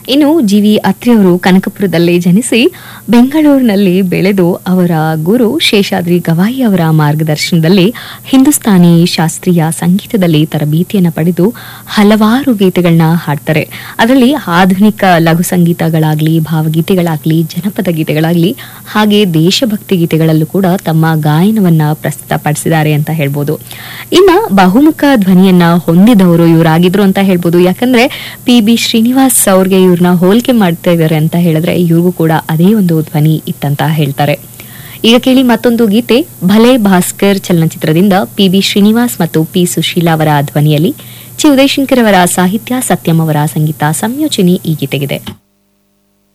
ಇನ್ನು G V ಅತ್ರಿಯವರು ಕನಕಪುರದಲ್ಲಿ ಜನಿಸಿ ಬೆಂಗಳೂರಿನಲ್ಲಿ ಬೆಳೆದು ಅವರ ಗುರು ಶೇಷಾದ್ರಿ ಗವಾಯಿ ಅವರ ಮಾರ್ಗದರ್ಶನದಲ್ಲಿ ಹಿಂದೂಸ್ತಾನಿ ಶಾಸ್ತ್ರೀಯ ಸಂಗೀತದಲ್ಲಿ ತರಬೇತಿಯನ್ನು ಪಡೆದು ಹಲವಾರು ಗೀತೆಗಳನ್ನ ಹಾಡ್ತಾರೆ ಅದರಲ್ಲಿ ಆಧುನಿಕ ಲಘು ಸಂಗೀತಗಳಾಗ್ಲಿ ಭಾವಗೀತೆಗಳಾಗ್ಲಿ ಜನಪದ ಗೀತೆಗಳಾಗ್ಲಿ ಹಾಗೆ ದೇಶಭಕ್ತಿ ಗೀತೆಗಳಲ್ಲೂ ಕೂಡ ತಮ್ಮ ಗಾಯನವನ್ನ ಪ್ರಸ್ತುತಪಡಿಸಿದ್ದಾರೆ ಅಂತ ಹೇಳ್ಬೋದು ಇನ್ನ ಬಹುಮುಖ ಧ್ವನಿಯನ್ನ ಹೊಂದಿದವರು ಇವರಾಗಿದ್ರು ಅಂತ ಹೇಳ್ಬೋದು ಯಾಕಂದ್ರೆ ಪಿ ಬಿ ಶ್ರೀನಿವಾಸ್ ಅವ್ರಿಗೆ ಇವ್ರನ್ನ ಹೋಲಿಕೆ ಮಾಡ್ತಾ ಇದ್ದಾರೆ ಅಂತ ಹೇಳಿದ್ರೆ ಇವ್ರಿಗೂ ಕೂಡ ಅದೇ ಒಂದು ಧ್ವನಿ ಇತ್ತಂತ ಹೇಳ್ತಾರೆ ಈಗ ಕೇಳಿ ಮತ್ತೊಂದು ಗೀತೆ ಭಲೆ ಭಾಸ್ಕರ್ ಚಲನಚಿತ್ರದಿಂದ ಪಿ ಬಿ ಶ್ರೀನಿವಾಸ್ ಮತ್ತು ಪಿ ಸುಶೀಲಾ ಅವರ ಧ್ವನಿಯಲ್ಲಿ ಚಿ ಉದಯಶಂಕರ್ ಅವರ ಸಾಹಿತ್ಯ ಸತ್ಯಂ ಅವರ ಸಂಗೀತ ಸಂಯೋಜನೆ ಈ ಗೀತೆಗಿದೆ